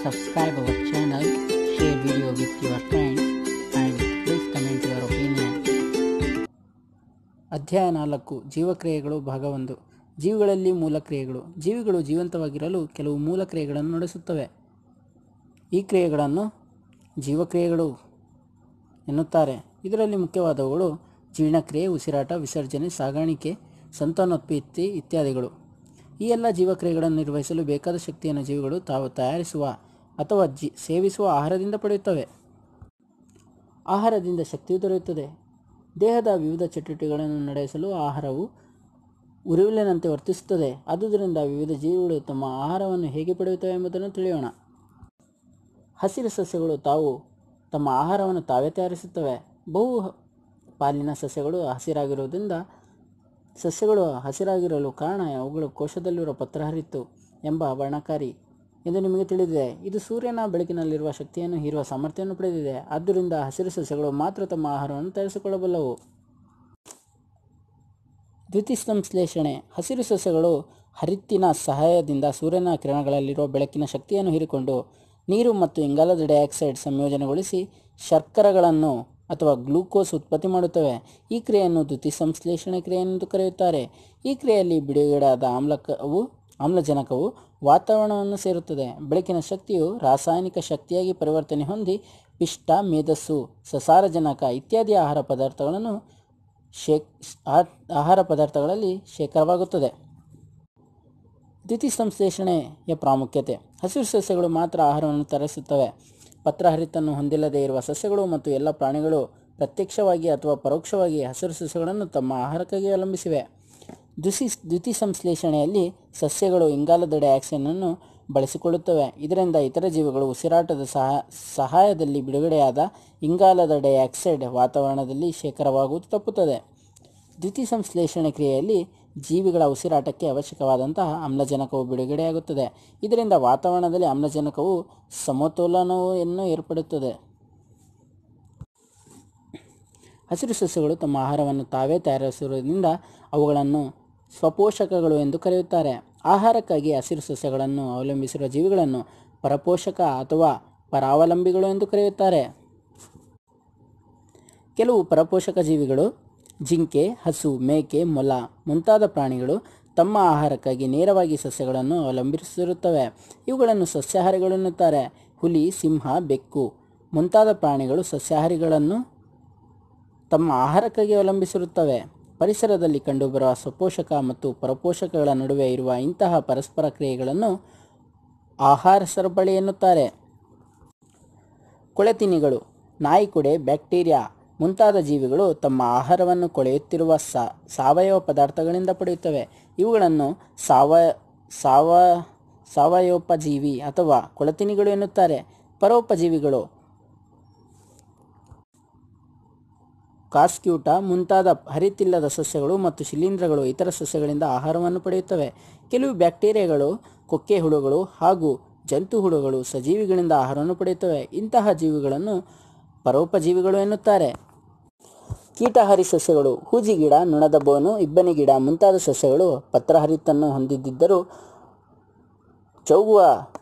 subscribe our channel, share video with your friends and please comment your opinion. ಅಧ್ಯಾಯ ನಾಲ್ಕು ಜೀವಕ್ರಿಯೆಗಳು ಭಾಗ ಒಂದು ಜೀವಿಗಳಲ್ಲಿ ಮೂಲಕ್ರಿಯೆಗಳು ಜೀವಿಗಳು ಜೀವಂತವಾಗಿರಲು ಕೆಲವು ಮೂಲಕ್ರಿಯೆಗಳನ್ನು ನಡೆಸುತ್ತವೆ ಈ ಕ್ರಿಯೆಗಳನ್ನು ಜೀವಕ್ರಿಯೆಗಳು ಎನ್ನುತ್ತಾರೆ ಇದರಲ್ಲಿ ಮುಖ್ಯವಾದವುಗಳು ಜೀರ್ಣಕ್ರಿಯೆ ಉಸಿರಾಟ ವಿಸರ್ಜನೆ ಸಾಗಾಣಿಕೆ ಸಂತಾನೋತ್ಪತ್ತಿ ಇತ್ಯಾದಿಗಳು ಈ ಎಲ್ಲ ಜೀವಕ್ರಿಯೆಗಳನ್ನು ನಿರ್ವಹಿಸಲು ಬೇಕಾದ ಶಕ್ತಿಯನ್ನು ಜೀವಿಗಳು ತಾವು ತಯಾರಿಸುವ ಅಥವಾ ಜಿ ಸೇವಿಸುವ ಆಹಾರದಿಂದ ಪಡೆಯುತ್ತವೆ ಆಹಾರದಿಂದ ಶಕ್ತಿಯು ದೊರೆಯುತ್ತದೆ ದೇಹದ ವಿವಿಧ ಚಟುವಟಿಕೆಗಳನ್ನು ನಡೆಸಲು ಆಹಾರವು ಉರುವಿಲಿನಂತೆ ವರ್ತಿಸುತ್ತದೆ ಆದುದರಿಂದ ವಿವಿಧ ಜೀವಿಗಳು ತಮ್ಮ ಆಹಾರವನ್ನು ಹೇಗೆ ಪಡೆಯುತ್ತವೆ ಎಂಬುದನ್ನು ತಿಳಿಯೋಣ ಹಸಿರು ಸಸ್ಯಗಳು ತಾವು ತಮ್ಮ ಆಹಾರವನ್ನು ತಾವೇ ತಯಾರಿಸುತ್ತವೆ ಬಹು ಪಾಲಿನ ಸಸ್ಯಗಳು ಹಸಿರಾಗಿರುವುದರಿಂದ ಸಸ್ಯಗಳು ಹಸಿರಾಗಿರಲು ಕಾರಣ ಅವುಗಳ ಕೋಶದಲ್ಲಿರುವ ಪತ್ರಹರಿತ್ತು ಎಂಬ ವರ್ಣಕಾರಿ ಎಂದು ನಿಮಗೆ ತಿಳಿದಿದೆ ಇದು ಸೂರ್ಯನ ಬೆಳಕಿನಲ್ಲಿರುವ ಶಕ್ತಿಯನ್ನು ಹೀರುವ ಸಾಮರ್ಥ್ಯವನ್ನು ಪಡೆದಿದೆ ಆದ್ದರಿಂದ ಹಸಿರು ಸಸ್ಯಗಳು ಮಾತ್ರ ತಮ್ಮ ಆಹಾರವನ್ನು ತಯಾರಿಸಿಕೊಳ್ಳಬಲ್ಲವು ದ್ಯುತಿಸಂಶ್ಲೇಷಣೆ ಹಸಿರು ಸಸ್ಯಗಳು ಹರಿತ್ತಿನ ಸಹಾಯದಿಂದ ಸೂರ್ಯನ ಕಿರಣಗಳಲ್ಲಿರುವ ಬೆಳಕಿನ ಶಕ್ತಿಯನ್ನು ಹೀರಿಕೊಂಡು ನೀರು ಮತ್ತು ಇಂಗಾಲದ ಡೈಆಕ್ಸೈಡ್ ಸಂಯೋಜನೆಗೊಳಿಸಿ ಶರ್ಕರಗಳನ್ನು ಅಥವಾ ಗ್ಲೂಕೋಸ್ ಉತ್ಪತ್ತಿ ಮಾಡುತ್ತವೆ ಈ ಕ್ರಿಯೆಯನ್ನು ದ್ಯುತಿಸಂಶ್ಲೇಷಣೆ ಕ್ರಿಯೆ ಎಂದು ಕರೆಯುತ್ತಾರೆ ಈ ಕ್ರಿಯೆಯಲ್ಲಿ ಬಿಡುಗಡೆಯಾದ ಆಮ್ಲಕವು ಆಮ್ಲಜನಕವು ವಾತಾವರಣವನ್ನು ಸೇರುತ್ತದೆ ಬೆಳಕಿನ ಶಕ್ತಿಯು ರಾಸಾಯನಿಕ ಶಕ್ತಿಯಾಗಿ ಪರಿವರ್ತನೆ ಹೊಂದಿ ಪಿಷ್ಟ ಮೇಧಸ್ಸು ಸಸಾರಜನಕ ಇತ್ಯಾದಿ ಆಹಾರ ಪದಾರ್ಥಗಳನ್ನು ಶೇಕ್ ಆಹಾರ ಪದಾರ್ಥಗಳಲ್ಲಿ ಶೇಖರವಾಗುತ್ತದೆ ದ್ಯುತಿಸಂಶ್ಲೇಷಣೆಯ ಪ್ರಾಮುಖ್ಯತೆ ಹಸಿರು ಸಸ್ಯಗಳು ಮಾತ್ರ ಆಹಾರವನ್ನು ತಯಾರಿಸುತ್ತವೆ ಪತ್ರಹರಿತನ್ನು ಹೊಂದಿಲ್ಲದೆ ಇರುವ ಸಸ್ಯಗಳು ಮತ್ತು ಎಲ್ಲ ಪ್ರಾಣಿಗಳು ಪ್ರತ್ಯಕ್ಷವಾಗಿ ಅಥವಾ ಪರೋಕ್ಷವಾಗಿ ಹಸಿರು ಸಸ್ಯಗಳನ್ನು ತಮ್ಮ ಆಹಾರಕ್ಕಾಗಿ ಅವಲಂಬಿಸಿವೆ ದ್ಯುಸಿ ದ್ಯುತಿಸಂಶ್ಲೇಷಣೆಯಲ್ಲಿ ಸಸ್ಯಗಳು ಇಂಗಾಲದ ಡೈಆಕ್ಸೈಡನ್ನು ಬಳಸಿಕೊಳ್ಳುತ್ತವೆ ಇದರಿಂದ ಇತರ ಜೀವಿಗಳು ಉಸಿರಾಟದ ಸಹ ಸಹಾಯದಲ್ಲಿ ಬಿಡುಗಡೆಯಾದ ಇಂಗಾಲದ ಡೈಆಕ್ಸೈಡ್ ವಾತಾವರಣದಲ್ಲಿ ಶೇಖರವಾಗುವುದು ತಪ್ಪುತ್ತದೆ ದ್ಯುತಿಸಂಶ್ಲೇಷಣೆ ಕ್ರಿಯೆಯಲ್ಲಿ ಜೀವಿಗಳ ಉಸಿರಾಟಕ್ಕೆ ಅವಶ್ಯಕವಾದಂತಹ ಆಮ್ಲಜನಕವು ಬಿಡುಗಡೆಯಾಗುತ್ತದೆ ಇದರಿಂದ ವಾತಾವರಣದಲ್ಲಿ ಆಮ್ಲಜನಕವು ಸಮತೋಲನವನ್ನು ಏರ್ಪಡುತ್ತದೆ ಹಸಿರು ಸಸ್ಯಗಳು ತಮ್ಮ ಆಹಾರವನ್ನು ತಾವೇ ತಯಾರಿಸುವುದರಿಂದ ಅವುಗಳನ್ನು ಸ್ವಪೋಷಕಗಳು ಎಂದು ಕರೆಯುತ್ತಾರೆ ಆಹಾರಕ್ಕಾಗಿ ಹಸಿರು ಸಸ್ಯಗಳನ್ನು ಅವಲಂಬಿಸಿರುವ ಜೀವಿಗಳನ್ನು ಪರಪೋಷಕ ಅಥವಾ ಪರಾವಲಂಬಿಗಳು ಎಂದು ಕರೆಯುತ್ತಾರೆ ಕೆಲವು ಪರಪೋಷಕ ಜೀವಿಗಳು ಜಿಂಕೆ ಹಸು ಮೇಕೆ ಮೊಲ ಮುಂತಾದ ಪ್ರಾಣಿಗಳು ತಮ್ಮ ಆಹಾರಕ್ಕಾಗಿ ನೇರವಾಗಿ ಸಸ್ಯಗಳನ್ನು ಅವಲಂಬಿಸಿರುತ್ತವೆ ಇವುಗಳನ್ನು ಸಸ್ಯಾಹಾರಿಗಳು ಎನ್ನುತ್ತಾರೆ ಹುಲಿ ಸಿಂಹ ಬೆಕ್ಕು ಮುಂತಾದ ಪ್ರಾಣಿಗಳು ಸಸ್ಯಾಹಾರಿಗಳನ್ನು ತಮ್ಮ ಆಹಾರಕ್ಕಾಗಿ ಅವಲಂಬಿಸಿರುತ್ತವೆ ಪರಿಸರದಲ್ಲಿ ಕಂಡುಬರುವ ಸ್ವಪೋಷಕ ಮತ್ತು ಪರಪೋಷಕಗಳ ನಡುವೆ ಇರುವ ಇಂತಹ ಪರಸ್ಪರ ಕ್ರಿಯೆಗಳನ್ನು ಆಹಾರ ಸರಪಳಿ ಎನ್ನುತ್ತಾರೆ ಕೊಳೆತಿನಿಗಳು ನಾಯಿಕೊಡೆ ಬ್ಯಾಕ್ಟೀರಿಯಾ ಮುಂತಾದ ಜೀವಿಗಳು ತಮ್ಮ ಆಹಾರವನ್ನು ಕೊಳೆಯುತ್ತಿರುವ ಸಾವಯವ ಪದಾರ್ಥಗಳಿಂದ ಪಡೆಯುತ್ತವೆ ಇವುಗಳನ್ನು ಸಾವ ಸಾವ ಸಾವಯೋಪಜೀವಿ ಅಥವಾ ಕೊಳತಿನಿಗಳು ಎನ್ನುತ್ತಾರೆ ಪರೋಪಜೀವಿಗಳು ಕಾಸ್ಕ್ಯೂಟ ಮುಂತಾದ ಹರಿತಿಲ್ಲದ ಸಸ್ಯಗಳು ಮತ್ತು ಶಿಲೀಂಧ್ರಗಳು ಇತರ ಸಸ್ಯಗಳಿಂದ ಆಹಾರವನ್ನು ಪಡೆಯುತ್ತವೆ ಕೆಲವು ಬ್ಯಾಕ್ಟೀರಿಯಾಗಳು ಕೊಕ್ಕೆ ಹುಳುಗಳು ಹಾಗೂ ಜಂತು ಹುಳುಗಳು ಸಜೀವಿಗಳಿಂದ ಆಹಾರವನ್ನು ಪಡೆಯುತ್ತವೆ ಇಂತಹ ಜೀವಿಗಳನ್ನು ಪರೋಪಜೀವಿಗಳು ಎನ್ನುತ್ತಾರೆ ಕೀಟಹಾರಿ ಸಸ್ಯಗಳು ಹೂಜಿ ಗಿಡ ನೊಣದ ಬೋನು ಇಬ್ಬನಿ ಗಿಡ ಮುಂತಾದ ಸಸ್ಯಗಳು ಪತ್ರಹರಿತನ್ನು ಹೊಂದಿದ್ದರೂ ಚೌಗುವ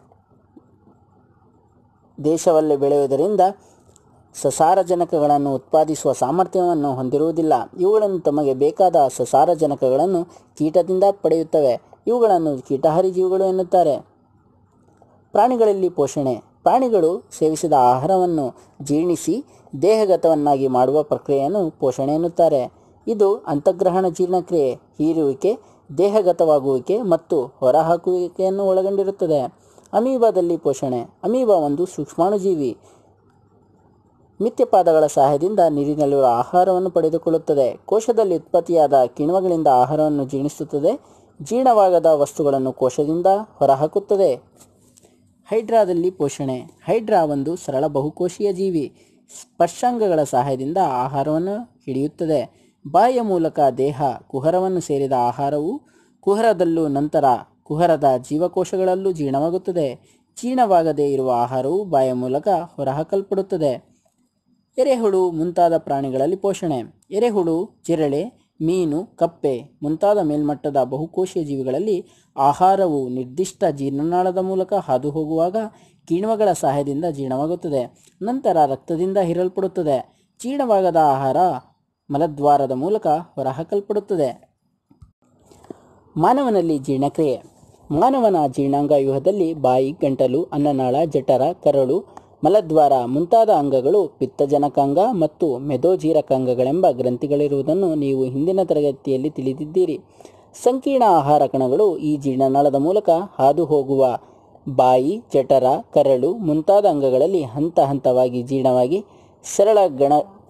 ದೇಶವಲ್ಲಿ ಬೆಳೆಯುವುದರಿಂದ ಸಸಾರಜನಕಗಳನ್ನು ಉತ್ಪಾದಿಸುವ ಸಾಮರ್ಥ್ಯವನ್ನು ಹೊಂದಿರುವುದಿಲ್ಲ ಇವುಗಳನ್ನು ತಮಗೆ ಬೇಕಾದ ಸಸಾರಜನಕಗಳನ್ನು ಕೀಟದಿಂದ ಪಡೆಯುತ್ತವೆ ಇವುಗಳನ್ನು ಕೀಟಹಾರಿ ಜೀವಿಗಳು ಎನ್ನುತ್ತಾರೆ ಪ್ರಾಣಿಗಳಲ್ಲಿ ಪೋಷಣೆ ಪ್ರಾಣಿಗಳು ಸೇವಿಸಿದ ಆಹಾರವನ್ನು ಜೀರ್ಣಿಸಿ ದೇಹಗತವನ್ನಾಗಿ ಮಾಡುವ ಪ್ರಕ್ರಿಯೆಯನ್ನು ಪೋಷಣೆ ಎನ್ನುತ್ತಾರೆ ಇದು ಅಂತಗ್ರಹಣ ಜೀರ್ಣಕ್ರಿಯೆ ಹೀರುವಿಕೆ ದೇಹಗತವಾಗುವಿಕೆ ಮತ್ತು ಹೊರಹಾಕುವಿಕೆಯನ್ನು ಒಳಗೊಂಡಿರುತ್ತದೆ ಅಮೀಬಾದಲ್ಲಿ ಪೋಷಣೆ ಅಮೀಬಾ ಒಂದು ಸೂಕ್ಷ್ಮಾಣುಜೀವಿ ಮಿಥ್ಯಪಾದಗಳ ಸಹಾಯದಿಂದ ನೀರಿನಲ್ಲಿರುವ ಆಹಾರವನ್ನು ಪಡೆದುಕೊಳ್ಳುತ್ತದೆ ಕೋಶದಲ್ಲಿ ಉತ್ಪತ್ತಿಯಾದ ಕಿಣ್ವಗಳಿಂದ ಆಹಾರವನ್ನು ಜೀರ್ಣಿಸುತ್ತದೆ ಜೀರ್ಣವಾಗದ ವಸ್ತುಗಳನ್ನು ಕೋಶದಿಂದ ಹೊರಹಾಕುತ್ತದೆ ಹೈಡ್ರಾದಲ್ಲಿ ಪೋಷಣೆ ಹೈಡ್ರಾ ಒಂದು ಸರಳ ಬಹುಕೋಶೀಯ ಜೀವಿ ಸ್ಪರ್ಶಾಂಗಗಳ ಸಹಾಯದಿಂದ ಆಹಾರವನ್ನು ಹಿಡಿಯುತ್ತದೆ ಬಾಯಿಯ ಮೂಲಕ ದೇಹ ಕುಹರವನ್ನು ಸೇರಿದ ಆಹಾರವು ಕುಹರದಲ್ಲೂ ನಂತರ ಕುಹರದ ಜೀವಕೋಶಗಳಲ್ಲೂ ಜೀರ್ಣವಾಗುತ್ತದೆ ಜೀರ್ಣವಾಗದೇ ಇರುವ ಆಹಾರವು ಬಾಯಿಯ ಮೂಲಕ ಹೊರಹಾಕಲ್ಪಡುತ್ತದೆ ಎರೆಹುಳು ಮುಂತಾದ ಪ್ರಾಣಿಗಳಲ್ಲಿ ಪೋಷಣೆ ಎರೆಹುಳು ಜಿರಳೆ ಮೀನು ಕಪ್ಪೆ ಮುಂತಾದ ಮೇಲ್ಮಟ್ಟದ ಬಹುಕೋಶೀಯ ಜೀವಿಗಳಲ್ಲಿ ಆಹಾರವು ನಿರ್ದಿಷ್ಟ ಜೀರ್ಣನಾಳದ ಮೂಲಕ ಹಾದು ಹೋಗುವಾಗ ಕಿಣ್ವಗಳ ಸಹಾಯದಿಂದ ಜೀರ್ಣವಾಗುತ್ತದೆ ನಂತರ ರಕ್ತದಿಂದ ಹೀರಲ್ಪಡುತ್ತದೆ ಜೀರ್ಣವಾಗದ ಆಹಾರ ಮಲದ್ವಾರದ ಮೂಲಕ ಹೊರಹಾಕಲ್ಪಡುತ್ತದೆ ಮಾನವನಲ್ಲಿ ಜೀರ್ಣಕ್ರಿಯೆ ಮಾನವನ ಜೀರ್ಣಾಂಗ ವ್ಯೂಹದಲ್ಲಿ ಬಾಯಿ ಗಂಟಲು ಅನ್ನನಾಳ ಜಠರ ಕರಳು ಮಲದ್ವಾರ ಮುಂತಾದ ಅಂಗಗಳು ಪಿತ್ತಜನಕಾಂಗ ಮತ್ತು ಮೆದೋಜೀರಕಾಂಗಗಳೆಂಬ ಗ್ರಂಥಿಗಳಿರುವುದನ್ನು ನೀವು ಹಿಂದಿನ ತರಗತಿಯಲ್ಲಿ ತಿಳಿದಿದ್ದೀರಿ ಸಂಕೀರ್ಣ ಆಹಾರ ಕಣಗಳು ಈ ಜೀರ್ಣನಾಳದ ಮೂಲಕ ಹಾದು ಹೋಗುವ ಬಾಯಿ ಜಠರ ಕರಳು ಮುಂತಾದ ಅಂಗಗಳಲ್ಲಿ ಹಂತ ಹಂತವಾಗಿ ಜೀರ್ಣವಾಗಿ ಸರಳ ಗಣ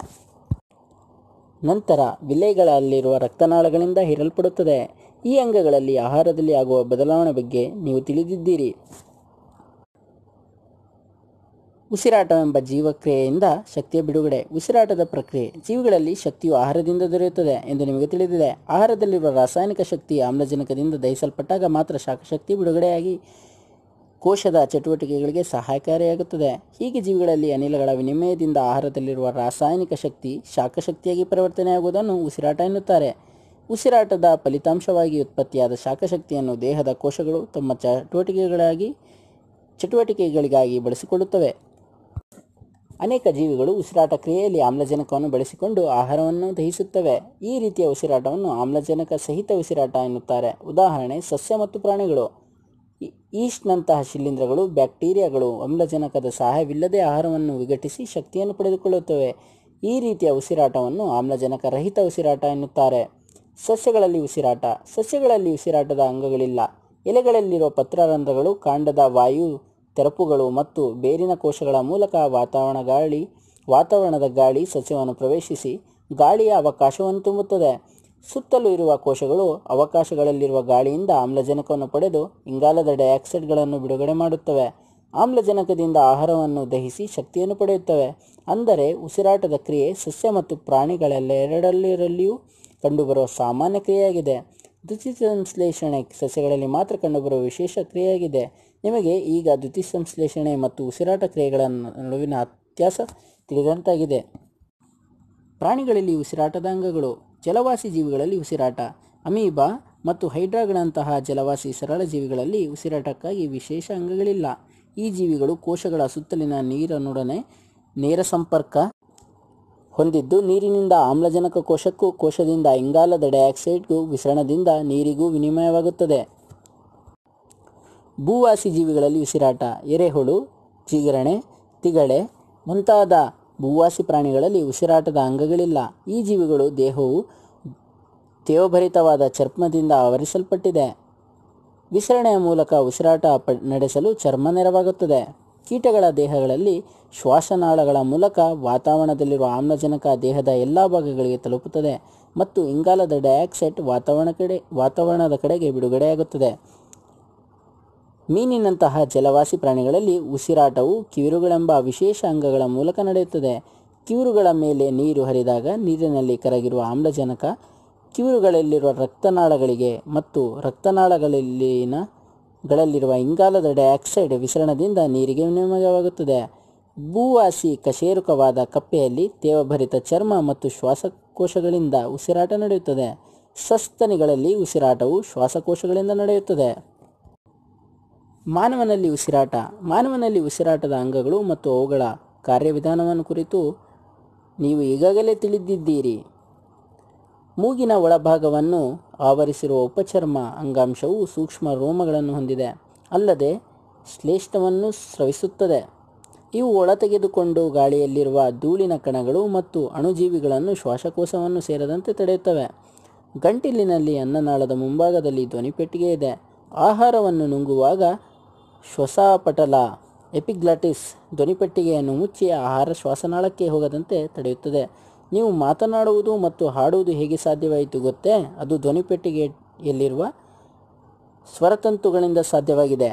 ನಂತರ ವಿಲೆಗಳಲ್ಲಿರುವ ರಕ್ತನಾಳಗಳಿಂದ ಹೀರಲ್ಪಡುತ್ತದೆ ಈ ಅಂಗಗಳಲ್ಲಿ ಆಹಾರದಲ್ಲಿ ಆಗುವ ಬದಲಾವಣೆ ಬಗ್ಗೆ ನೀವು ತಿಳಿದಿದ್ದೀರಿ ಉಸಿರಾಟವೆಂಬ ಜೀವಕ್ರಿಯೆಯಿಂದ ಶಕ್ತಿಯ ಬಿಡುಗಡೆ ಉಸಿರಾಟದ ಪ್ರಕ್ರಿಯೆ ಜೀವಿಗಳಲ್ಲಿ ಶಕ್ತಿಯು ಆಹಾರದಿಂದ ದೊರೆಯುತ್ತದೆ ಎಂದು ನಿಮಗೆ ತಿಳಿದಿದೆ ಆಹಾರದಲ್ಲಿರುವ ರಾಸಾಯನಿಕ ಶಕ್ತಿ ಆಮ್ಲಜನಕದಿಂದ ದಹಿಸಲ್ಪಟ್ಟಾಗ ಮಾತ್ರ ಶಾಖಶಕ್ತಿ ಬಿಡುಗಡೆಯಾಗಿ ಕೋಶದ ಚಟುವಟಿಕೆಗಳಿಗೆ ಸಹಾಯಕಾರಿಯಾಗುತ್ತದೆ ಹೀಗೆ ಜೀವಿಗಳಲ್ಲಿ ಅನಿಲಗಳ ವಿನಿಮಯದಿಂದ ಆಹಾರದಲ್ಲಿರುವ ರಾಸಾಯನಿಕ ಶಕ್ತಿ ಶಾಖಶಕ್ತಿಯಾಗಿ ಪರಿವರ್ತನೆಯಾಗುವುದನ್ನು ಉಸಿರಾಟ ಎನ್ನುತ್ತಾರೆ ಉಸಿರಾಟದ ಫಲಿತಾಂಶವಾಗಿ ಉತ್ಪತ್ತಿಯಾದ ಶಾಖಶಕ್ತಿಯನ್ನು ದೇಹದ ಕೋಶಗಳು ತಮ್ಮ ಚಟುವಟಿಕೆಗಳಾಗಿ ಚಟುವಟಿಕೆಗಳಿಗಾಗಿ ಬಳಸಿಕೊಳ್ಳುತ್ತವೆ ಅನೇಕ ಜೀವಿಗಳು ಉಸಿರಾಟ ಕ್ರಿಯೆಯಲ್ಲಿ ಆಮ್ಲಜನಕವನ್ನು ಬಳಸಿಕೊಂಡು ಆಹಾರವನ್ನು ದಹಿಸುತ್ತವೆ ಈ ರೀತಿಯ ಉಸಿರಾಟವನ್ನು ಆಮ್ಲಜನಕ ಸಹಿತ ಉಸಿರಾಟ ಎನ್ನುತ್ತಾರೆ ಉದಾಹರಣೆ ಸಸ್ಯ ಮತ್ತು ಪ್ರಾಣಿಗಳು ಈ- ಈಸ್ಟ್ನಂತಹ ಶಿಲೀಂಧ್ರಗಳು ಬ್ಯಾಕ್ಟೀರಿಯಾಗಳು ಆಮ್ಲಜನಕದ ಸಹಾಯವಿಲ್ಲದೆ ಆಹಾರವನ್ನು ವಿಘಟಿಸಿ ಶಕ್ತಿಯನ್ನು ಪಡೆದುಕೊಳ್ಳುತ್ತವೆ ಈ ರೀತಿಯ ಉಸಿರಾಟವನ್ನು ಆಮ್ಲಜನಕ ರಹಿತ ಉಸಿರಾಟ ಎನ್ನುತ್ತಾರೆ ಸಸ್ಯಗಳಲ್ಲಿ ಉಸಿರಾಟ ಸಸ್ಯಗಳಲ್ಲಿ ಉಸಿರಾಟದ ಅಂಗಗಳಿಲ್ಲ ಎಲೆಗಳಲ್ಲಿರುವ ಪತ್ರರಂಧ್ರಗಳು ಕಾಂಡದ ವಾಯು ತೆರಪುಗಳು ಮತ್ತು ಬೇರಿನ ಕೋಶಗಳ ಮೂಲಕ ವಾತಾವರಣ ಗಾಳಿ ವಾತಾವರಣದ ಗಾಳಿ ಸಸ್ಯವನ್ನು ಪ್ರವೇಶಿಸಿ ಗಾಳಿಯ ಅವಕಾಶವನ್ನು ತುಂಬುತ್ತದೆ ಸುತ್ತಲೂ ಇರುವ ಕೋಶಗಳು ಅವಕಾಶಗಳಲ್ಲಿರುವ ಗಾಳಿಯಿಂದ ಆಮ್ಲಜನಕವನ್ನು ಪಡೆದು ಇಂಗಾಲದ ಡೈಆಕ್ಸೈಡ್ಗಳನ್ನು ಬಿಡುಗಡೆ ಮಾಡುತ್ತವೆ ಆಮ್ಲಜನಕದಿಂದ ಆಹಾರವನ್ನು ದಹಿಸಿ ಶಕ್ತಿಯನ್ನು ಪಡೆಯುತ್ತವೆ ಅಂದರೆ ಉಸಿರಾಟದ ಕ್ರಿಯೆ ಸಸ್ಯ ಮತ್ತು ಪ್ರಾಣಿಗಳೆರಡರಲ್ಲಿಯೂ ಕಂಡುಬರುವ ಸಾಮಾನ್ಯ ಕ್ರಿಯೆಯಾಗಿದೆ ದ್ಯುತಿಸಂಶ್ಲೇಷಣೆ ಸಸ್ಯಗಳಲ್ಲಿ ಮಾತ್ರ ಕಂಡುಬರುವ ವಿಶೇಷ ಕ್ರಿಯೆಯಾಗಿದೆ ನಿಮಗೆ ಈಗ ದ್ಯುತಿಸಂಶ್ಲೇಷಣೆ ಮತ್ತು ಉಸಿರಾಟ ಕ್ರಿಯೆಗಳ ನಡುವಿನ ವ್ಯತ್ಯಾಸ ತಿಳಿದಂತಾಗಿದೆ ಪ್ರಾಣಿಗಳಲ್ಲಿ ಉಸಿರಾಟದ ಅಂಗಗಳು ಜಲವಾಸಿ ಜೀವಿಗಳಲ್ಲಿ ಉಸಿರಾಟ ಅಮೀಬಾ ಮತ್ತು ಹೈಡ್ರಾಗಳಂತಹ ಜಲವಾಸಿ ಸರಳ ಜೀವಿಗಳಲ್ಲಿ ಉಸಿರಾಟಕ್ಕಾಗಿ ವಿಶೇಷ ಅಂಗಗಳಿಲ್ಲ ಈ ಜೀವಿಗಳು ಕೋಶಗಳ ಸುತ್ತಲಿನ ನೀರನ್ನೊಡನೆ ನೇರ ಸಂಪರ್ಕ ಹೊಂದಿದ್ದು ನೀರಿನಿಂದ ಆಮ್ಲಜನಕ ಕೋಶಕ್ಕೂ ಕೋಶದಿಂದ ಇಂಗಾಲದ ಡೈಆಕ್ಸೈಡ್ಗೂ ವಿಸರಣದಿಂದ ನೀರಿಗೂ ವಿನಿಮಯವಾಗುತ್ತದೆ ಭೂವಾಸಿ ಜೀವಿಗಳಲ್ಲಿ ಉಸಿರಾಟ ಎರೆಹುಳು ಜಿಗರಣೆ ತಿಗಳೆ ಮುಂತಾದ ಭೂವಾಸಿ ಪ್ರಾಣಿಗಳಲ್ಲಿ ಉಸಿರಾಟದ ಅಂಗಗಳಿಲ್ಲ ಈ ಜೀವಿಗಳು ದೇಹವು ತೇವಭರಿತವಾದ ಚರ್ಮದಿಂದ ಆವರಿಸಲ್ಪಟ್ಟಿದೆ ವಿಸರಣೆಯ ಮೂಲಕ ಉಸಿರಾಟ ಪ ನಡೆಸಲು ಚರ್ಮ ನೆರವಾಗುತ್ತದೆ ಕೀಟಗಳ ದೇಹಗಳಲ್ಲಿ ಶ್ವಾಸನಾಳಗಳ ಮೂಲಕ ವಾತಾವರಣದಲ್ಲಿರುವ ಆಮ್ಲಜನಕ ದೇಹದ ಎಲ್ಲ ಭಾಗಗಳಿಗೆ ತಲುಪುತ್ತದೆ ಮತ್ತು ಇಂಗಾಲದ ಡೈಆಕ್ಸೈಡ್ ವಾತಾವರಣ ಕಡೆ ವಾತಾವರಣದ ಕಡೆಗೆ ಬಿಡುಗಡೆಯಾಗುತ್ತದೆ ಮೀನಿನಂತಹ ಜಲವಾಸಿ ಪ್ರಾಣಿಗಳಲ್ಲಿ ಉಸಿರಾಟವು ಕಿವಿರುಗಳೆಂಬ ವಿಶೇಷ ಅಂಗಗಳ ಮೂಲಕ ನಡೆಯುತ್ತದೆ ಕಿವಿರುಗಳ ಮೇಲೆ ನೀರು ಹರಿದಾಗ ನೀರಿನಲ್ಲಿ ಕರಗಿರುವ ಆಮ್ಲಜನಕ ಕಿವಿರುಗಳಲ್ಲಿರುವ ರಕ್ತನಾಳಗಳಿಗೆ ಮತ್ತು ರಕ್ತನಾಳಗಳಲ್ಲಿನ ಗಳಲ್ಲಿರುವ ಇಂಗಾಲದ ಡೈಆಕ್ಸೈಡ್ ವಿಸರಣದಿಂದ ನೀರಿಗೆ ವಿನಿಮಯವಾಗುತ್ತದೆ ಭೂವಾಸಿ ಕಶೇರುಕವಾದ ಕಪ್ಪೆಯಲ್ಲಿ ತೇವಭರಿತ ಚರ್ಮ ಮತ್ತು ಶ್ವಾಸಕೋಶಗಳಿಂದ ಉಸಿರಾಟ ನಡೆಯುತ್ತದೆ ಸಸ್ತನಿಗಳಲ್ಲಿ ಉಸಿರಾಟವು ಶ್ವಾಸಕೋಶಗಳಿಂದ ನಡೆಯುತ್ತದೆ ಮಾನವನಲ್ಲಿ ಉಸಿರಾಟ ಮಾನವನಲ್ಲಿ ಉಸಿರಾಟದ ಅಂಗಗಳು ಮತ್ತು ಅವುಗಳ ಕಾರ್ಯವಿಧಾನವನ್ನು ಕುರಿತು ನೀವು ಈಗಾಗಲೇ ತಿಳಿದಿದ್ದೀರಿ ಮೂಗಿನ ಒಳಭಾಗವನ್ನು ಆವರಿಸಿರುವ ಉಪಚರ್ಮ ಅಂಗಾಂಶವು ಸೂಕ್ಷ್ಮ ರೋಮಗಳನ್ನು ಹೊಂದಿದೆ ಅಲ್ಲದೆ ಶ್ಲೇಷ್ಠವನ್ನು ಸ್ರವಿಸುತ್ತದೆ ಇವು ಒಳತೆಗೆದುಕೊಂಡು ಗಾಳಿಯಲ್ಲಿರುವ ಧೂಳಿನ ಕಣಗಳು ಮತ್ತು ಅಣುಜೀವಿಗಳನ್ನು ಶ್ವಾಸಕೋಶವನ್ನು ಸೇರದಂತೆ ತಡೆಯುತ್ತವೆ ಗಂಟಿಲಿನಲ್ಲಿ ಅನ್ನನಾಳದ ಮುಂಭಾಗದಲ್ಲಿ ಧ್ವನಿಪೆಟ್ಟಿಗೆ ಇದೆ ಆಹಾರವನ್ನು ನುಂಗುವಾಗ ಶ್ವಾಸಪಟಲ ಎಪಿಗ್ಲಾಟಿಸ್ ಧ್ವನಿಪೆಟ್ಟಿಗೆಯನ್ನು ಮುಚ್ಚಿ ಆಹಾರ ಶ್ವಾಸನಾಳಕ್ಕೆ ಹೋಗದಂತೆ ತಡೆಯುತ್ತದೆ ನೀವು ಮಾತನಾಡುವುದು ಮತ್ತು ಹಾಡುವುದು ಹೇಗೆ ಸಾಧ್ಯವಾಯಿತು ಗೊತ್ತೇ ಅದು ಧ್ವನಿಪೆಟ್ಟಿಗೆಯಲ್ಲಿರುವ ಸ್ವರತಂತುಗಳಿಂದ ಸಾಧ್ಯವಾಗಿದೆ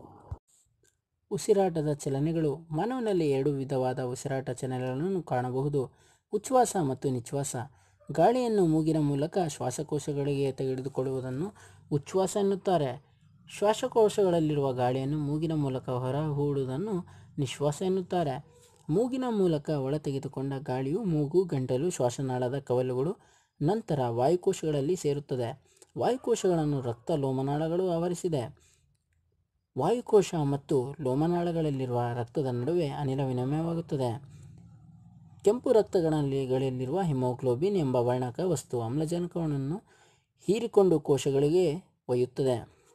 ಉಸಿರಾಟದ ಚಲನೆಗಳು ಮಾನವನಲ್ಲಿ ಎರಡು ವಿಧವಾದ ಉಸಿರಾಟ ಚಲನೆಗಳನ್ನು ಕಾಣಬಹುದು ಉಚ್ಛ್ವಾಸ ಮತ್ತು ನಿಶ್ವಾಸ ಗಾಳಿಯನ್ನು ಮೂಗಿನ ಮೂಲಕ ಶ್ವಾಸಕೋಶಗಳಿಗೆ ತೆಗೆದುಕೊಳ್ಳುವುದನ್ನು ಉಚ್ಛ್ವಾಸ ಎನ್ನುತ್ತಾರೆ ಶ್ವಾಸಕೋಶಗಳಲ್ಲಿರುವ ಗಾಳಿಯನ್ನು ಮೂಗಿನ ಮೂಲಕ ಹೊರ ಹೂಡುವುದನ್ನು ನಿಶ್ವಾಸ ಎನ್ನುತ್ತಾರೆ ಮೂಗಿನ ಮೂಲಕ ಒಳ ತೆಗೆದುಕೊಂಡ ಗಾಳಿಯು ಮೂಗು ಗಂಟಲು ಶ್ವಾಸನಾಳದ ಕವಲುಗಳು ನಂತರ ವಾಯುಕೋಶಗಳಲ್ಲಿ ಸೇರುತ್ತದೆ ವಾಯುಕೋಶಗಳನ್ನು ರಕ್ತ ಲೋಮನಾಳಗಳು ಆವರಿಸಿದೆ ವಾಯುಕೋಶ ಮತ್ತು ಲೋಮನಾಳಗಳಲ್ಲಿರುವ ರಕ್ತದ ನಡುವೆ ಅನಿಲ ವಿನಿಮಯವಾಗುತ್ತದೆ ಕೆಂಪು ರಕ್ತಗಳಲ್ಲಿರುವ ಹಿಮೋಗ್ಲೋಬಿನ್ ಎಂಬ ವರ್ಣಕ ವಸ್ತು ಆಮ್ಲಜನಕವನ್ನು ಹೀರಿಕೊಂಡು ಕೋಶಗಳಿಗೆ ಒಯ್ಯುತ್ತದೆ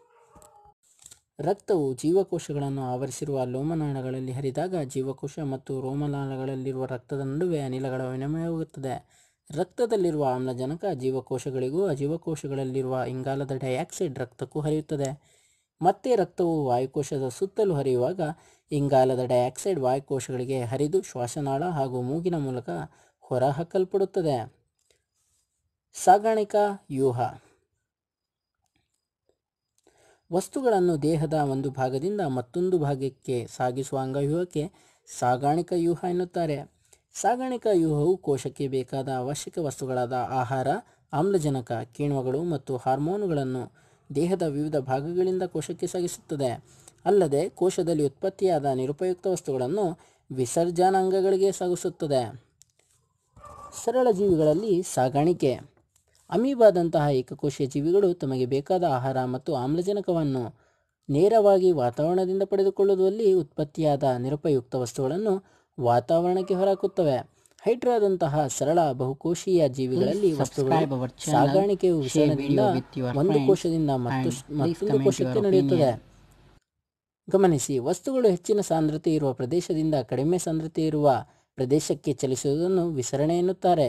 ರಕ್ತವು ಜೀವಕೋಶಗಳನ್ನು ಆವರಿಸಿರುವ ಲೋಮನಾಳಗಳಲ್ಲಿ ಹರಿದಾಗ ಜೀವಕೋಶ ಮತ್ತು ರೋಮನಾಳಗಳಲ್ಲಿರುವ ರಕ್ತದ ನಡುವೆ ಅನಿಲಗಳ ವಿನಿಮಯವಾಗುತ್ತದೆ ರಕ್ತದಲ್ಲಿರುವ ಆಮ್ಲಜನಕ ಜೀವಕೋಶಗಳಿಗೂ ಅಜೀವಕೋಶಗಳಲ್ಲಿರುವ ಇಂಗಾಲದ ಡೈಆಕ್ಸೈಡ್ ರಕ್ತಕ್ಕೂ ಹರಿಯುತ್ತದೆ ಮತ್ತೆ ರಕ್ತವು ವಾಯುಕೋಶದ ಸುತ್ತಲೂ ಹರಿಯುವಾಗ ಇಂಗಾಲದ ಡೈಆಕ್ಸೈಡ್ ವಾಯುಕೋಶಗಳಿಗೆ ಹರಿದು ಶ್ವಾಸನಾಳ ಹಾಗೂ ಮೂಗಿನ ಮೂಲಕ ಹೊರಹಾಕಲ್ಪಡುತ್ತದೆ ಸಾಗಾಣಿಕಾ ವ್ಯೂಹ ವಸ್ತುಗಳನ್ನು ದೇಹದ ಒಂದು ಭಾಗದಿಂದ ಮತ್ತೊಂದು ಭಾಗಕ್ಕೆ ಸಾಗಿಸುವ ಅಂಗವ್ಯೂಹಕ್ಕೆ ಸಾಗಾಣಿಕಾ ವ್ಯೂಹ ಎನ್ನುತ್ತಾರೆ ಸಾಗಾಣಿಕಾ ವ್ಯೂಹವು ಕೋಶಕ್ಕೆ ಬೇಕಾದ ಅವಶ್ಯಕ ವಸ್ತುಗಳಾದ ಆಹಾರ ಆಮ್ಲಜನಕ ಕಿಣ್ವಗಳು ಮತ್ತು ಹಾರ್ಮೋನುಗಳನ್ನು ದೇಹದ ವಿವಿಧ ಭಾಗಗಳಿಂದ ಕೋಶಕ್ಕೆ ಸಾಗಿಸುತ್ತದೆ ಅಲ್ಲದೆ ಕೋಶದಲ್ಲಿ ಉತ್ಪತ್ತಿಯಾದ ನಿರುಪಯುಕ್ತ ವಸ್ತುಗಳನ್ನು ವಿಸರ್ಜನಾಂಗಗಳಿಗೆ ಸಾಗಿಸುತ್ತದೆ ಸರಳ ಜೀವಿಗಳಲ್ಲಿ ಸಾಗಾಣಿಕೆ ಅಮೀಬಾದಂತಹ ಏಕಕೋಶೀಯ ಜೀವಿಗಳು ತಮಗೆ ಬೇಕಾದ ಆಹಾರ ಮತ್ತು ಆಮ್ಲಜನಕವನ್ನು ನೇರವಾಗಿ ವಾತಾವರಣದಿಂದ ಪಡೆದುಕೊಳ್ಳುವಲ್ಲಿ ಉತ್ಪತ್ತಿಯಾದ ನಿರುಪಯುಕ್ತ ವಸ್ತುಗಳನ್ನು ವಾತಾವರಣಕ್ಕೆ ಹೊರಹಾಕುತ್ತವೆ ಹೈಡ್ರಾದಂತಹ ಸರಳ ಬಹುಕೋಶೀಯ ಜೀವಿಗಳಲ್ಲಿ ವಸ್ತುಗಳು ಸಾಗಾಣಿಕೆಯು ವಿಸರಣದಿಂದ ಒಂದು ಕೋಶದಿಂದ ಮತ್ತು ಮತ್ತೊಂದು ಕೋಶಕ್ಕೆ ನಡೆಯುತ್ತದೆ ಗಮನಿಸಿ ವಸ್ತುಗಳು ಹೆಚ್ಚಿನ ಸಾಂದ್ರತೆ ಇರುವ ಪ್ರದೇಶದಿಂದ ಕಡಿಮೆ ಸಾಂದ್ರತೆ ಇರುವ ಪ್ರದೇಶಕ್ಕೆ ಚಲಿಸುವುದನ್ನು ವಿಸರಣೆ ಎನ್ನುತ್ತಾರೆ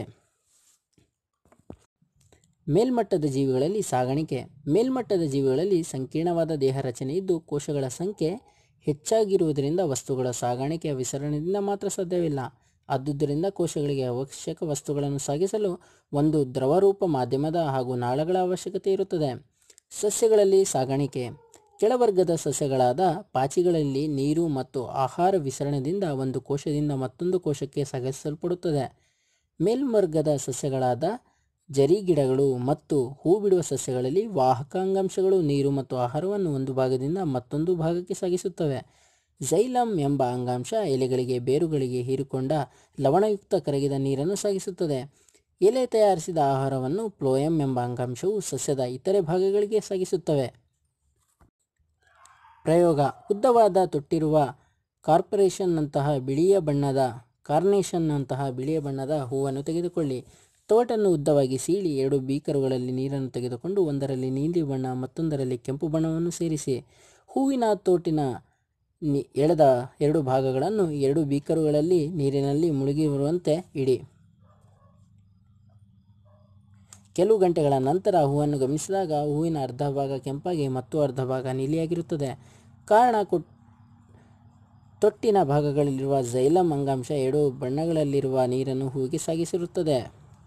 ಮೇಲ್ಮಟ್ಟದ ಜೀವಿಗಳಲ್ಲಿ ಸಾಗಾಣಿಕೆ ಮೇಲ್ಮಟ್ಟದ ಜೀವಿಗಳಲ್ಲಿ ಸಂಕೀರ್ಣವಾದ ದೇಹ ರಚನೆ ಇದ್ದು ಕೋಶಗಳ ಸಂಖ್ಯೆ ಹೆಚ್ಚಾಗಿರುವುದರಿಂದ ವಸ್ತುಗಳ ಸಾಗಾಣಿಕೆಯ ವಿಸರಣೆಯಿಂದ ಮಾತ್ರ ಸಾಧ್ಯವಿಲ್ಲ ಆದುದರಿಂದ ಕೋಶಗಳಿಗೆ ಅವಶ್ಯಕ ವಸ್ತುಗಳನ್ನು ಸಾಗಿಸಲು ಒಂದು ದ್ರವರೂಪ ಮಾಧ್ಯಮದ ಹಾಗೂ ನಾಳಗಳ ಅವಶ್ಯಕತೆ ಇರುತ್ತದೆ ಸಸ್ಯಗಳಲ್ಲಿ ಸಾಗಾಣಿಕೆ ಕೆಳವರ್ಗದ ಸಸ್ಯಗಳಾದ ಪಾಚಿಗಳಲ್ಲಿ ನೀರು ಮತ್ತು ಆಹಾರ ವಿಸರಣೆಯಿಂದ ಒಂದು ಕೋಶದಿಂದ ಮತ್ತೊಂದು ಕೋಶಕ್ಕೆ ಸಾಗಿಸಲ್ಪಡುತ್ತದೆ ಮೇಲ್ವರ್ಗದ ಸಸ್ಯಗಳಾದ ಜರಿ ಗಿಡಗಳು ಮತ್ತು ಹೂ ಬಿಡುವ ಸಸ್ಯಗಳಲ್ಲಿ ವಾಹಕಾಂಗಾಂಶಗಳು ನೀರು ಮತ್ತು ಆಹಾರವನ್ನು ಒಂದು ಭಾಗದಿಂದ ಮತ್ತೊಂದು ಭಾಗಕ್ಕೆ ಸಾಗಿಸುತ್ತವೆ ಝೈಲಮ್ ಎಂಬ ಅಂಗಾಂಶ ಎಲೆಗಳಿಗೆ ಬೇರುಗಳಿಗೆ ಹೀರಿಕೊಂಡ ಲವಣಯುಕ್ತ ಕರಗಿದ ನೀರನ್ನು ಸಾಗಿಸುತ್ತದೆ ಎಲೆ ತಯಾರಿಸಿದ ಆಹಾರವನ್ನು ಪ್ಲೋಯಮ್ ಎಂಬ ಅಂಗಾಂಶವು ಸಸ್ಯದ ಇತರೆ ಭಾಗಗಳಿಗೆ ಸಾಗಿಸುತ್ತವೆ ಪ್ರಯೋಗ ಉದ್ದವಾದ ತೊಟ್ಟಿರುವ ಕಾರ್ಪೊರೇಷನ್ನಂತಹ ಬಿಳಿಯ ಬಣ್ಣದ ಕಾರ್ನೇಷನ್ನಂತಹ ಬಿಳಿಯ ಬಣ್ಣದ ಹೂವನ್ನು ತೆಗೆದುಕೊಳ್ಳಿ ತೋಟನ್ನು ಉದ್ದವಾಗಿ ಸೀಳಿ ಎರಡು ಬೀಕರುಗಳಲ್ಲಿ ನೀರನ್ನು ತೆಗೆದುಕೊಂಡು ಒಂದರಲ್ಲಿ ನೀಲಿ ಬಣ್ಣ ಮತ್ತೊಂದರಲ್ಲಿ ಕೆಂಪು ಬಣ್ಣವನ್ನು ಸೇರಿಸಿ ಹೂವಿನ ತೋಟಿನ ನಿ ಎಳೆದ ಎರಡು ಭಾಗಗಳನ್ನು ಎರಡು ಬೀಕರುಗಳಲ್ಲಿ ನೀರಿನಲ್ಲಿ ಮುಳುಗಿ ಬರುವಂತೆ ಇಡಿ ಕೆಲವು ಗಂಟೆಗಳ ನಂತರ ಹೂವನ್ನು ಗಮನಿಸಿದಾಗ ಹೂವಿನ ಅರ್ಧ ಭಾಗ ಕೆಂಪಾಗಿ ಮತ್ತು ಅರ್ಧ ಭಾಗ ನೀಲಿಯಾಗಿರುತ್ತದೆ ಕಾರಣ ಕೊಟ್ ತೊಟ್ಟಿನ ಭಾಗಗಳಲ್ಲಿರುವ ಝೈಲಮ್ ಅಂಗಾಂಶ ಎರಡು ಬಣ್ಣಗಳಲ್ಲಿರುವ ನೀರನ್ನು ಹೂವಿಗೆ ಸಾಗಿಸಿರುತ್ತದೆ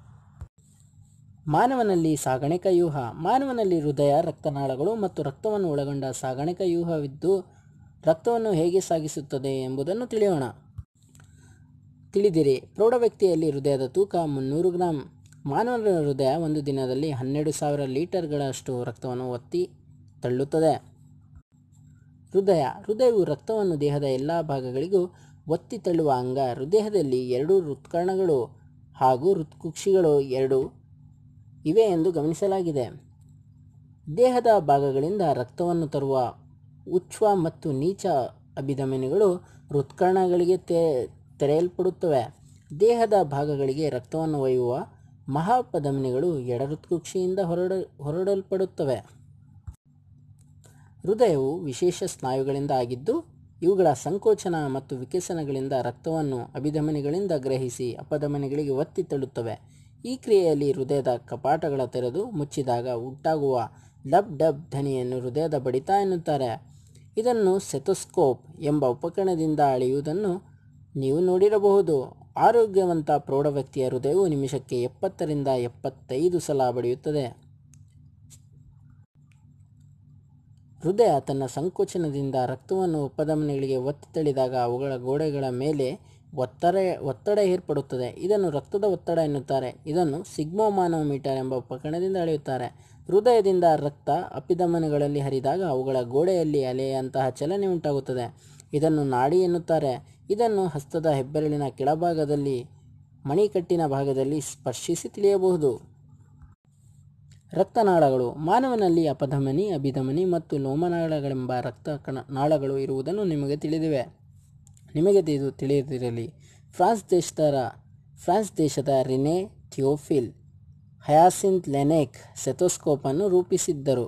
ಮಾನವನಲ್ಲಿ ಸಾಗಾಣಿಕಾ ವ್ಯೂಹ ಮಾನವನಲ್ಲಿ ಹೃದಯ ರಕ್ತನಾಳಗಳು ಮತ್ತು ರಕ್ತವನ್ನು ಒಳಗೊಂಡ ಸಾಗಾಣಿಕಾ ವ್ಯೂಹವಿದ್ದು ರಕ್ತವನ್ನು ಹೇಗೆ ಸಾಗಿಸುತ್ತದೆ ಎಂಬುದನ್ನು ತಿಳಿಯೋಣ ತಿಳಿದಿರಿ ಪ್ರೌಢ ವ್ಯಕ್ತಿಯಲ್ಲಿ ಹೃದಯದ ತೂಕ ಮುನ್ನೂರು ಗ್ರಾಂ ಮಾನವನ ಹೃದಯ ಒಂದು ದಿನದಲ್ಲಿ ಹನ್ನೆರಡು ಸಾವಿರ ಲೀಟರ್ಗಳಷ್ಟು ರಕ್ತವನ್ನು ಒತ್ತಿ ತಳ್ಳುತ್ತದೆ ಹೃದಯ ಹೃದಯವು ರಕ್ತವನ್ನು ದೇಹದ ಎಲ್ಲ ಭಾಗಗಳಿಗೂ ಒತ್ತಿ ತಳ್ಳುವ ಅಂಗ ಹೃದಯದಲ್ಲಿ ಎರಡು ಹೃತ್ಕರ್ಣಗಳು ಹಾಗೂ ಹೃತ್ಕುಕ್ಷಿಗಳು ಎರಡು ಇವೆ ಎಂದು ಗಮನಿಸಲಾಗಿದೆ ದೇಹದ ಭಾಗಗಳಿಂದ ರಕ್ತವನ್ನು ತರುವ ಉಚ್ಛ್ವ ಮತ್ತು ನೀಚ ಅಭಿಧಮನಿಗಳು ಹೃತ್ಕರ್ಣಗಳಿಗೆ ತೆ ತೆರೆಯಲ್ಪಡುತ್ತವೆ ದೇಹದ ಭಾಗಗಳಿಗೆ ರಕ್ತವನ್ನು ಒಯ್ಯುವ ಮಹಾಪಧಮನಿಗಳು ಎಡ ಹೃತ್ಕುಕ್ಷಿಯಿಂದ ಹೊರಡ ಹೊರಡಲ್ಪಡುತ್ತವೆ ಹೃದಯವು ವಿಶೇಷ ಸ್ನಾಯುಗಳಿಂದ ಆಗಿದ್ದು ಇವುಗಳ ಸಂಕೋಚನ ಮತ್ತು ವಿಕಸನಗಳಿಂದ ರಕ್ತವನ್ನು ಅಭಿಧಮನಿಗಳಿಂದ ಗ್ರಹಿಸಿ ಅಪಧಮನಿಗಳಿಗೆ ಒತ್ತಿ ತಳ್ಳುತ್ತವೆ ಈ ಕ್ರಿಯೆಯಲ್ಲಿ ಹೃದಯದ ಕಪಾಟಗಳ ತೆರೆದು ಮುಚ್ಚಿದಾಗ ಉಂಟಾಗುವ ಡಬ್ ಡಬ್ ಧ್ವನಿಯನ್ನು ಹೃದಯದ ಬಡಿತ ಎನ್ನುತ್ತಾರೆ ಇದನ್ನು ಸೆಥೋಸ್ಕೋಪ್ ಎಂಬ ಉಪಕರಣದಿಂದ ಅಳೆಯುವುದನ್ನು ನೀವು ನೋಡಿರಬಹುದು ಆರೋಗ್ಯವಂತ ಪ್ರೌಢ ವ್ಯಕ್ತಿಯ ಹೃದಯವು ನಿಮಿಷಕ್ಕೆ ಎಪ್ಪತ್ತರಿಂದ ಎಪ್ಪತ್ತೈದು ಸಲ ಬಡಿಯುತ್ತದೆ ಹೃದಯ ತನ್ನ ಸಂಕೋಚನದಿಂದ ರಕ್ತವನ್ನು ಉಪಧಮನಿಗಳಿಗೆ ಒತ್ತಿ ತಳ್ಳಿದಾಗ ಅವುಗಳ ಗೋಡೆಗಳ ಮೇಲೆ ಒತ್ತಡ ಒತ್ತಡ ಏರ್ಪಡುತ್ತದೆ ಇದನ್ನು ರಕ್ತದ ಒತ್ತಡ ಎನ್ನುತ್ತಾರೆ ಇದನ್ನು ಸಿಗ್ಮೋಮಾನೋಮೀಟರ್ ಎಂಬ ಉಪಕರಣದಿಂದ ಅಳೆಯುತ್ತಾರೆ ಹೃದಯದಿಂದ ರಕ್ತ ಅಪಿಧಮನಿಗಳಲ್ಲಿ ಹರಿದಾಗ ಅವುಗಳ ಗೋಡೆಯಲ್ಲಿ ಅಲೆಯಂತಹ ಚಲನೆ ಉಂಟಾಗುತ್ತದೆ ಇದನ್ನು ನಾಡಿ ಎನ್ನುತ್ತಾರೆ ಇದನ್ನು ಹಸ್ತದ ಹೆಬ್ಬೆರಳಿನ ಕೆಳಭಾಗದಲ್ಲಿ ಮಣಿಕಟ್ಟಿನ ಭಾಗದಲ್ಲಿ ಸ್ಪರ್ಶಿಸಿ ತಿಳಿಯಬಹುದು ರಕ್ತನಾಳಗಳು ಮಾನವನಲ್ಲಿ ಅಪಧಮನಿ ಅಭಿಧಮನಿ ಮತ್ತು ಲೋಮನಾಳಗಳೆಂಬ ರಕ್ತ ಕಣ ನಾಳಗಳು ಇರುವುದನ್ನು ನಿಮಗೆ ತಿಳಿದಿವೆ ನಿಮಗೆ ಇದು ತಿಳಿದಿರಲಿ ಫ್ರಾನ್ಸ್ ದೇಶದ ಫ್ರಾನ್ಸ್ ದೇಶದ ರಿನೆ ಥಿಯೋಫಿಲ್ ಹಯಾಸಿಂತ್ ಲೆನೆಕ್ ಸೆಥೋಸ್ಕೋಪನ್ನು ರೂಪಿಸಿದ್ದರು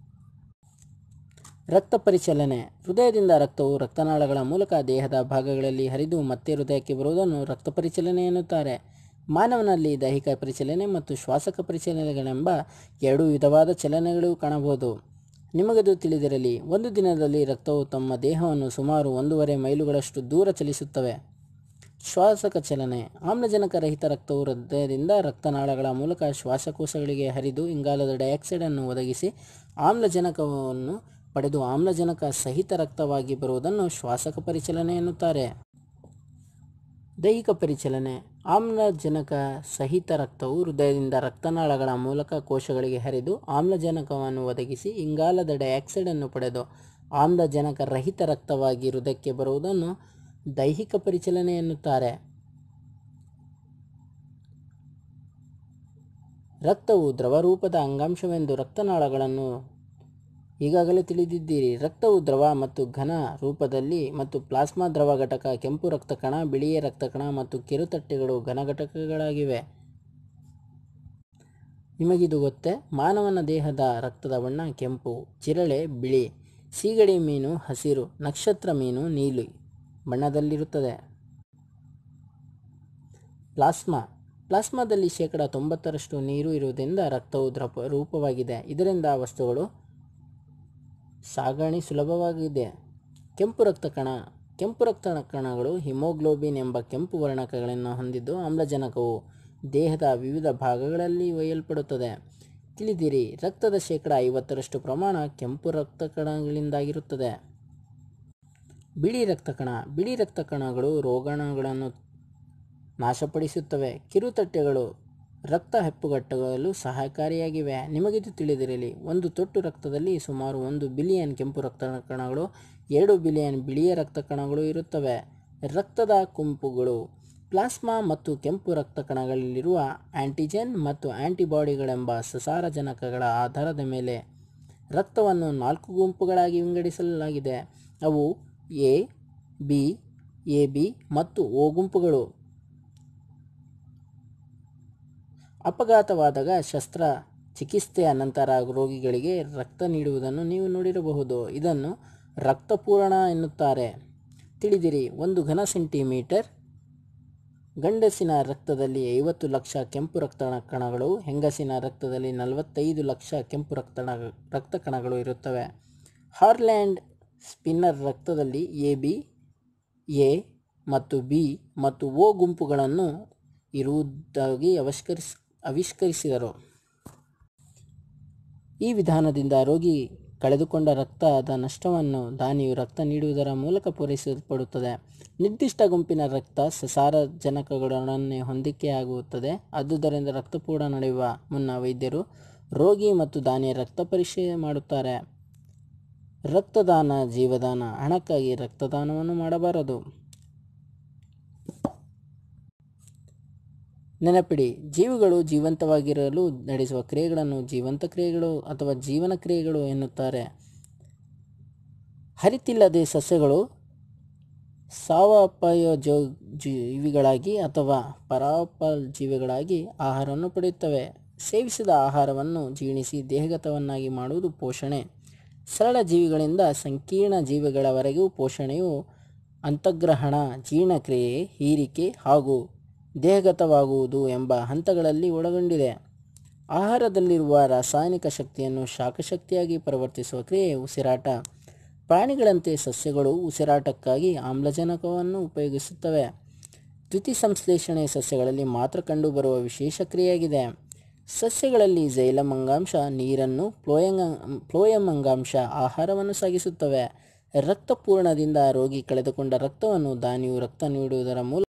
ರಕ್ತ ಪರಿಚಲನೆ ಹೃದಯದಿಂದ ರಕ್ತವು ರಕ್ತನಾಳಗಳ ಮೂಲಕ ದೇಹದ ಭಾಗಗಳಲ್ಲಿ ಹರಿದು ಮತ್ತೆ ಹೃದಯಕ್ಕೆ ಬರುವುದನ್ನು ರಕ್ತ ಪರಿಚಲನೆ ಎನ್ನುತ್ತಾರೆ ಮಾನವನಲ್ಲಿ ದೈಹಿಕ ಪರಿಚಲನೆ ಮತ್ತು ಶ್ವಾಸಕ ಪರಿಚಲನೆಗಳೆಂಬ ಎರಡು ವಿಧವಾದ ಚಲನೆಗಳು ಕಾಣಬಹುದು ನಿಮಗದು ತಿಳಿದಿರಲಿ ಒಂದು ದಿನದಲ್ಲಿ ರಕ್ತವು ತಮ್ಮ ದೇಹವನ್ನು ಸುಮಾರು ಒಂದೂವರೆ ಮೈಲುಗಳಷ್ಟು ದೂರ ಚಲಿಸುತ್ತವೆ ಶ್ವಾಸಕ ಚಲನೆ ಆಮ್ಲಜನಕ ರಹಿತ ರಕ್ತವು ಹೃದಯದಿಂದ ರಕ್ತನಾಳಗಳ ಮೂಲಕ ಶ್ವಾಸಕೋಶಗಳಿಗೆ ಹರಿದು ಇಂಗಾಲದ ಡೈಆಕ್ಸೈಡನ್ನು ಒದಗಿಸಿ ಆಮ್ಲಜನಕವನ್ನು ಪಡೆದು ಆಮ್ಲಜನಕ ಸಹಿತ ರಕ್ತವಾಗಿ ಬರುವುದನ್ನು ಶ್ವಾಸಕ ಪರಿಚಲನೆ ಎನ್ನುತ್ತಾರೆ ದೈಹಿಕ ಪರಿಚಲನೆ ಆಮ್ಲಜನಕ ಸಹಿತ ರಕ್ತವು ಹೃದಯದಿಂದ ರಕ್ತನಾಳಗಳ ಮೂಲಕ ಕೋಶಗಳಿಗೆ ಹರಿದು ಆಮ್ಲಜನಕವನ್ನು ಒದಗಿಸಿ ಇಂಗಾಲದ ಡೈಆಕ್ಸೈಡನ್ನು ಪಡೆದು ಆಮ್ಲಜನಕ ರಹಿತ ರಕ್ತವಾಗಿ ಹೃದಯಕ್ಕೆ ಬರುವುದನ್ನು ದೈಹಿಕ ಪರಿಚಲನೆ ಎನ್ನುತ್ತಾರೆ ರಕ್ತವು ದ್ರವರೂಪದ ಅಂಗಾಂಶವೆಂದು ರಕ್ತನಾಳಗಳನ್ನು ಈಗಾಗಲೇ ತಿಳಿದಿದ್ದೀರಿ ರಕ್ತವು ದ್ರವ ಮತ್ತು ಘನ ರೂಪದಲ್ಲಿ ಮತ್ತು ಪ್ಲಾಸ್ಮಾ ದ್ರವ ಘಟಕ ಕೆಂಪು ರಕ್ತ ಕಣ ಬಿಳಿಯ ರಕ್ತ ಕಣ ಮತ್ತು ಕಿರುತಟ್ಟೆಗಳು ಘನ ಘಟಕಗಳಾಗಿವೆ ನಿಮಗಿದು ಗೊತ್ತೇ ಮಾನವನ ದೇಹದ ರಕ್ತದ ಬಣ್ಣ ಕೆಂಪು ಜಿರಳೆ ಬಿಳಿ ಸೀಗಡಿ ಮೀನು ಹಸಿರು ನಕ್ಷತ್ರ ಮೀನು ನೀಲಿ ಬಣ್ಣದಲ್ಲಿರುತ್ತದೆ ಪ್ಲಾಸ್ಮಾ ಪ್ಲಾಸ್ಮಾದಲ್ಲಿ ಶೇಕಡ ತೊಂಬತ್ತರಷ್ಟು ನೀರು ಇರುವುದರಿಂದ ರಕ್ತವು ದ್ರವ ರೂಪವಾಗಿದೆ ಇದರಿಂದ ವಸ್ತುಗಳು ಸಾಗಣೆ ಸುಲಭವಾಗಿದೆ ಕೆಂಪು ರಕ್ತ ಕಣ ಕೆಂಪು ರಕ್ತ ಕಣಗಳು ಹಿಮೋಗ್ಲೋಬಿನ್ ಎಂಬ ಕೆಂಪು ವರ್ಣಕಗಳನ್ನು ಹೊಂದಿದ್ದು ಆಮ್ಲಜನಕವು ದೇಹದ ವಿವಿಧ ಭಾಗಗಳಲ್ಲಿ ಒಯ್ಯಲ್ಪಡುತ್ತದೆ ತಿಳಿದಿರಿ ರಕ್ತದ ಶೇಕಡ ಐವತ್ತರಷ್ಟು ಪ್ರಮಾಣ ಕೆಂಪು ರಕ್ತ ಕಣಗಳಿಂದಾಗಿರುತ್ತದೆ ಬಿಳಿ ರಕ್ತ ಕಣ ಬಿಳಿ ರಕ್ತ ಕಣಗಳು ರೋಗಾಣುಗಳನ್ನು ನಾಶಪಡಿಸುತ್ತವೆ ಕಿರುತಟ್ಟೆಗಳು ರಕ್ತ ಹೆಪ್ಪುಗಟ್ಟಲು ಸಹಕಾರಿಯಾಗಿವೆ ನಿಮಗಿದು ತಿಳಿದಿರಲಿ ಒಂದು ತೊಟ್ಟು ರಕ್ತದಲ್ಲಿ ಸುಮಾರು ಒಂದು ಬಿಲಿಯನ್ ಕೆಂಪು ರಕ್ತ ಕಣಗಳು ಎರಡು ಬಿಲಿಯನ್ ಬಿಳಿಯ ರಕ್ತ ಕಣಗಳು ಇರುತ್ತವೆ ರಕ್ತದ ಗುಂಪುಗಳು ಪ್ಲಾಸ್ಮಾ ಮತ್ತು ಕೆಂಪು ರಕ್ತ ಕಣಗಳಲ್ಲಿರುವ ಆಂಟಿಜೆನ್ ಮತ್ತು ಆಂಟಿಬಾಡಿಗಳೆಂಬ ಸಸಾರಜನಕಗಳ ಆಧಾರದ ಮೇಲೆ ರಕ್ತವನ್ನು ನಾಲ್ಕು ಗುಂಪುಗಳಾಗಿ ವಿಂಗಡಿಸಲಾಗಿದೆ ಅವು ಎ ಬಿ ಎ ಬಿ ಮತ್ತು ಓ ಗುಂಪುಗಳು ಅಪಘಾತವಾದಾಗ ಶಸ್ತ್ರ ಚಿಕಿತ್ಸೆಯ ನಂತರ ರೋಗಿಗಳಿಗೆ ರಕ್ತ ನೀಡುವುದನ್ನು ನೀವು ನೋಡಿರಬಹುದು ಇದನ್ನು ರಕ್ತಪೂರಣ ಎನ್ನುತ್ತಾರೆ ತಿಳಿದಿರಿ ಒಂದು ಘನ ಸೆಂಟಿಮೀಟರ್ ಗಂಡಸಿನ ರಕ್ತದಲ್ಲಿ ಐವತ್ತು ಲಕ್ಷ ಕೆಂಪು ರಕ್ತ ಕಣಗಳು ಹೆಂಗಸಿನ ರಕ್ತದಲ್ಲಿ ನಲವತ್ತೈದು ಲಕ್ಷ ಕೆಂಪು ರಕ್ತ ರಕ್ತ ಕಣಗಳು ಇರುತ್ತವೆ ಹಾರ್ಲ್ಯಾಂಡ್ ಸ್ಪಿನ್ನರ್ ರಕ್ತದಲ್ಲಿ ಎ ಬಿ ಎ ಮತ್ತು ಬಿ ಮತ್ತು ಓ ಗುಂಪುಗಳನ್ನು ಇರುವುದಾಗಿ ಆವಿಷ್ಕರಿಸ್ ಆವಿಷ್ಕರಿಸಿದರು ಈ ವಿಧಾನದಿಂದ ರೋಗಿ ಕಳೆದುಕೊಂಡ ರಕ್ತದ ನಷ್ಟವನ್ನು ದಾನಿಯು ರಕ್ತ ನೀಡುವುದರ ಮೂಲಕ ಪೂರೈಸಲ್ಪಡುತ್ತದೆ ನಿರ್ದಿಷ್ಟ ಗುಂಪಿನ ರಕ್ತ ಸಸಾರಜನಕಗಳೊಡನೆ ಹೊಂದಿಕೆಯಾಗುತ್ತದೆ ಆದುದರಿಂದ ರಕ್ತಪೂರ್ಣ ನಡೆಯುವ ಮುನ್ನ ವೈದ್ಯರು ರೋಗಿ ಮತ್ತು ದಾನಿಯ ರಕ್ತ ಪರೀಕ್ಷೆ ಮಾಡುತ್ತಾರೆ ರಕ್ತದಾನ ಜೀವದಾನ ಹಣಕ್ಕಾಗಿ ರಕ್ತದಾನವನ್ನು ಮಾಡಬಾರದು ನೆನಪಿಡಿ ಜೀವಿಗಳು ಜೀವಂತವಾಗಿರಲು ನಡೆಸುವ ಕ್ರಿಯೆಗಳನ್ನು ಜೀವಂತ ಕ್ರಿಯೆಗಳು ಅಥವಾ ಜೀವನ ಕ್ರಿಯೆಗಳು ಎನ್ನುತ್ತಾರೆ ಹರಿತಿಲ್ಲದೆ ಸಸ್ಯಗಳು ಸಾವಪಯೋಜ ಜೀವಿಗಳಾಗಿ ಅಥವಾ ಪರಾಪಜೀವಿಗಳಾಗಿ ಆಹಾರವನ್ನು ಪಡೆಯುತ್ತವೆ ಸೇವಿಸಿದ ಆಹಾರವನ್ನು ಜೀರ್ಣಿಸಿ ದೇಹಗತವನ್ನಾಗಿ ಮಾಡುವುದು ಪೋಷಣೆ ಸರಳ ಜೀವಿಗಳಿಂದ ಸಂಕೀರ್ಣ ಜೀವಿಗಳವರೆಗೂ ಪೋಷಣೆಯು ಅಂತಗ್ರಹಣ ಜೀರ್ಣಕ್ರಿಯೆ ಹೀರಿಕೆ ಹಾಗೂ ದೇಹಗತವಾಗುವುದು ಎಂಬ ಹಂತಗಳಲ್ಲಿ ಒಳಗೊಂಡಿದೆ ಆಹಾರದಲ್ಲಿರುವ ರಾಸಾಯನಿಕ ಶಕ್ತಿಯನ್ನು ಶಾಖಶಕ್ತಿಯಾಗಿ ಪರಿವರ್ತಿಸುವ ಕ್ರಿಯೆ ಉಸಿರಾಟ ಪ್ರಾಣಿಗಳಂತೆ ಸಸ್ಯಗಳು ಉಸಿರಾಟಕ್ಕಾಗಿ ಆಮ್ಲಜನಕವನ್ನು ಉಪಯೋಗಿಸುತ್ತವೆ ದ್ಯುತಿ ಸಂಶ್ಲೇಷಣೆ ಸಸ್ಯಗಳಲ್ಲಿ ಮಾತ್ರ ಕಂಡುಬರುವ ವಿಶೇಷ ಕ್ರಿಯೆಯಾಗಿದೆ ಸಸ್ಯಗಳಲ್ಲಿ ಜೈಲಮ್ ಅಂಗಾಂಶ ನೀರನ್ನು ಪ್ಲೋಯಂಗ ಪ್ಲೋಯಂ ಅಂಗಾಂಶ ಆಹಾರವನ್ನು ಸಾಗಿಸುತ್ತವೆ ರಕ್ತಪೂರ್ಣದಿಂದ ರೋಗಿ ಕಳೆದುಕೊಂಡ ರಕ್ತವನ್ನು ದಾನಿಯು ರಕ್ತ ನೀಡುವುದರ ಮೂಲಕ